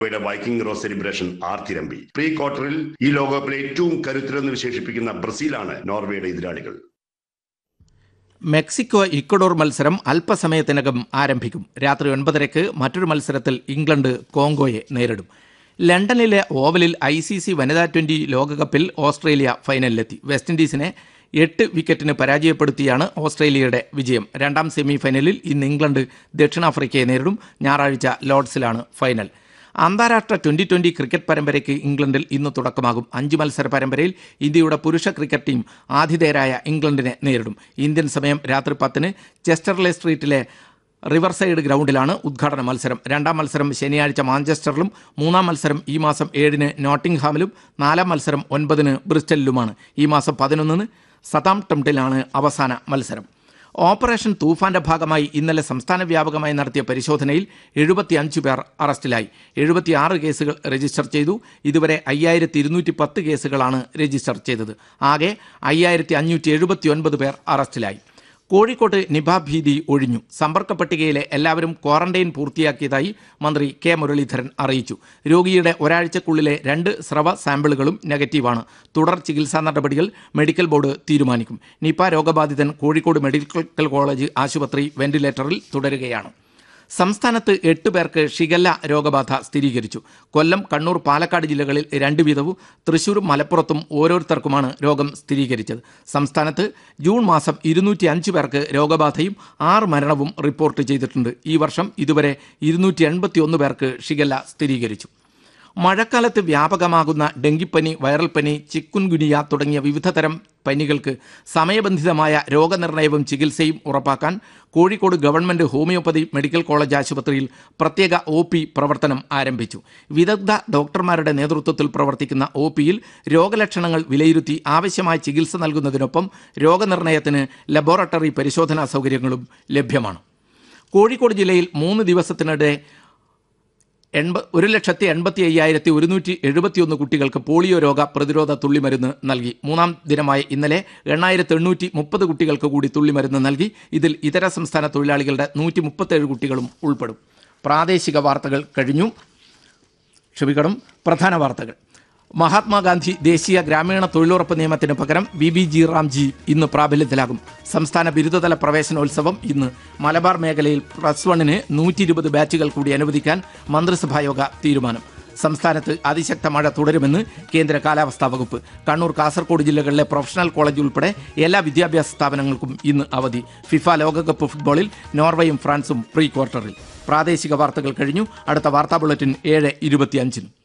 യുടെ Viking roar celebration ആർത്തിരമ്പി pre ക്വാർട്ടറിൽ ഈ ലോകകപ്പിലെ ഏറ്റവും കരുത്തരെന്ന് വിശേഷിപ്പിക്കുന്ന ബ്രസീലാണ് നോർവേയുടെ എതിരാളികൾ മെക്സിക്കോ ഇക്വഡോർ മത്സരം അല്പസമയത്തിനകം ആരംഭിക്കും രാത്രി ഒൻപതരയ്ക്ക് മറ്റൊരു മത്സരത്തിൽ ഇംഗ്ലണ്ട് കോങ്കോയെ നേരിടും ലണ്ടനിലെ ഓവലിൽ ഐ സി സി വനിതാ ട്വന്റി ലോകകപ്പിൽ ഓസ്ട്രേലിയ ഫൈനലിലെത്തി വെസ്റ്റ് ഇൻഡീസിനെ എട്ട് വിക്കറ്റിന് പരാജയപ്പെടുത്തിയാണ് ഓസ്ട്രേലിയയുടെ വിജയം രണ്ടാം സെമി ഫൈനലിൽ ഇന്ന് ഇംഗ്ലണ്ട് ദക്ഷിണാഫ്രിക്കയെ നേരിടും ഞായറാഴ്ച ലോർഡ്സിലാണ് ഫൈനൽ അന്താരാഷ്ട്ര ട്വന്റി ട്വന്റി ക്രിക്കറ്റ് പരമ്പരയ്ക്ക് ഇംഗ്ലണ്ടിൽ ഇന്ന് തുടക്കമാകും അഞ്ച് മത്സര പരമ്പരയിൽ ഇന്ത്യയുടെ പുരുഷ ക്രിക്കറ്റ് ടീം ആതിഥേയരായ ഇംഗ്ലണ്ടിനെ നേരിടും ഇന്ത്യൻ സമയം രാത്രി പത്തിന് ചെസ്റ്റർലെ സ്ട്രീറ്റിലെ റിവർസൈഡ് ഗ്രൗണ്ടിലാണ് ഉദ്ഘാടന മത്സരം രണ്ടാം മത്സരം ശനിയാഴ്ച മാഞ്ചസ്റ്ററിലും മൂന്നാം മത്സരം ഈ മാസം ഏഴിന് നോട്ടിംഗ്ഹാമിലും നാലാം മത്സരം ഒൻപതിന് ബ്രിസ്റ്റലിലുമാണ് ഈ മാസം പതിനൊന്നിന് സതാംപ്ടംട്ടിലാണ് അവസാന മത്സരം ഓപ്പറേഷൻ തൂഫാന്റെ ഭാഗമായി ഇന്നലെ സംസ്ഥാന വ്യാപകമായി നടത്തിയ പരിശോധനയിൽ എഴുപത്തിയഞ്ച് പേർ അറസ്റ്റിലായി എഴുപത്തിയാറ് കേസുകൾ രജിസ്റ്റർ ചെയ്തു ഇതുവരെ അയ്യായിരത്തി ഇരുന്നൂറ്റി പത്ത് കേസുകളാണ് രജിസ്റ്റർ ചെയ്തത് ആകെ അയ്യായിരത്തി അഞ്ഞൂറ്റി എഴുപത്തി ഒൻപത് പേർ അറസ്റ്റിലായി കോഴിക്കോട്ട് നിപ ഭീതി ഒഴിഞ്ഞു സമ്പർക്ക പട്ടികയിലെ എല്ലാവരും ക്വാറന്റൈൻ പൂർത്തിയാക്കിയതായി മന്ത്രി കെ മുരളീധരൻ അറിയിച്ചു രോഗിയുടെ ഒരാഴ്ചക്കുള്ളിലെ രണ്ട് സ്രവ സാമ്പിളുകളും നെഗറ്റീവാണ് തുടർ ചികിത്സാ നടപടികൾ മെഡിക്കൽ ബോർഡ് തീരുമാനിക്കും നിപ രോഗബാധിതൻ കോഴിക്കോട് മെഡിക്കൽ കോളേജ് ആശുപത്രി വെന്റിലേറ്ററിൽ തുടരുകയാണ് സംസ്ഥാനത്ത് എട്ട് പേർക്ക് ഷിഗല്ല രോഗബാധ സ്ഥിരീകരിച്ചു കൊല്ലം കണ്ണൂർ പാലക്കാട് ജില്ലകളിൽ രണ്ട് വീതവും തൃശൂരും മലപ്പുറത്തും ഓരോരുത്തർക്കുമാണ് രോഗം സ്ഥിരീകരിച്ചത് സംസ്ഥാനത്ത് ജൂൺ മാസം ഇരുന്നൂറ്റി അഞ്ച് പേർക്ക് രോഗബാധയും ആറ് മരണവും റിപ്പോർട്ട് ചെയ്തിട്ടുണ്ട് ഈ വർഷം ഇതുവരെ ഇരുന്നൂറ്റി എൺപത്തി ഒന്ന് പേർക്ക് ഷിഗല്ല സ്ഥിരീകരിച്ചു മഴക്കാലത്ത് വ്യാപകമാകുന്ന ഡെങ്കിപ്പനി വൈറൽ പനി ചിക്കുൻഗുനിയ തുടങ്ങിയ വിവിധ തരം പനികൾക്ക് സമയബന്ധിതമായ രോഗനിർണയവും ചികിത്സയും ഉറപ്പാക്കാൻ Kozhikode government homoeopathy medical college ആശുപത്രിയിൽ പ്രത്യേക ഒ പി പ്രവർത്തനം ആരംഭിച്ചു വിദഗ്ധ ഡോക്ടർമാരുടെ നേതൃത്വത്തിൽ പ്രവർത്തിക്കുന്ന ഒ പിയിൽ രോഗലക്ഷണങ്ങൾ വിലയിരുത്തി ആവശ്യമായ ചികിത്സ നൽകുന്നതിനൊപ്പം രോഗനിർണയത്തിന് ലബോറട്ടറി പരിശോധനാ സൗകര്യങ്ങളും ലഭ്യമാണ് കോഴിക്കോട് ജില്ലയിൽ മൂന്ന് ദിവസത്തിനിടെ എൺപ ഒരു ലക്ഷത്തി എൺപത്തി അയ്യായിരത്തി ഒരുന്നൂറ്റി എഴുപത്തിയൊന്ന് കുട്ടികൾക്ക് പോളിയോ രോഗ പ്രതിരോധ തുള്ളിമരുന്ന് നൽകി മൂന്നാം ദിനമായ ഇന്നലെ എണ്ണായിരത്തി എണ്ണൂറ്റി മുപ്പത് കുട്ടികൾക്ക് കൂടി തുള്ളിമരുന്ന് നൽകി ഇതിൽ ഇതര സംസ്ഥാന തൊഴിലാളികളുടെ നൂറ്റി മുപ്പത്തേഴ് കുട്ടികളും ഉൾപ്പെടും പ്രാദേശിക വാർത്തകൾ കഴിഞ്ഞു ക്ഷമിക്കണം പ്രധാന വാർത്തകൾ മഹാത്മാഗാന്ധി ദേശീയ ഗ്രാമീണ തൊഴിലുറപ്പ് നിയമത്തിന് പകരം ബി ബി ജി റാംജി ഇന്ന് പ്രാബല്യത്തിലാകും സംസ്ഥാന ബിരുദതല പ്രവേശനോത്സവം ഇന്ന് മലബാർ മേഖലയിൽ പ്ലസ് വണ്ണിന് നൂറ്റി ഇരുപത് ബാച്ചുകൾ കൂടി അനുവദിക്കാൻ മന്ത്രിസഭായോഗ തീരുമാനം സംസ്ഥാനത്ത് അതിശക്ത മഴ തുടരുമെന്ന് കേന്ദ്ര കാലാവസ്ഥാ വകുപ്പ് കണ്ണൂർ കാസർഗോഡ് ജില്ലകളിലെ പ്രൊഫഷണൽ കോളേജ് ഉൾപ്പെടെ എല്ലാ വിദ്യാഭ്യാസ സ്ഥാപനങ്ങൾക്കും ഇന്ന് അവധി ഫിഫ ലോകകപ്പ് ഫുട്ബോളിൽ നോർവേയും ഫ്രാൻസും പ്രീ ക്വാർട്ടറിൽ പ്രാദേശിക വാർത്തകൾ കഴിഞ്ഞു അടുത്ത വാർത്താ ബുള്ളറ്റിൻ ഏഴ് ഇരുപത്തിയഞ്ചിന്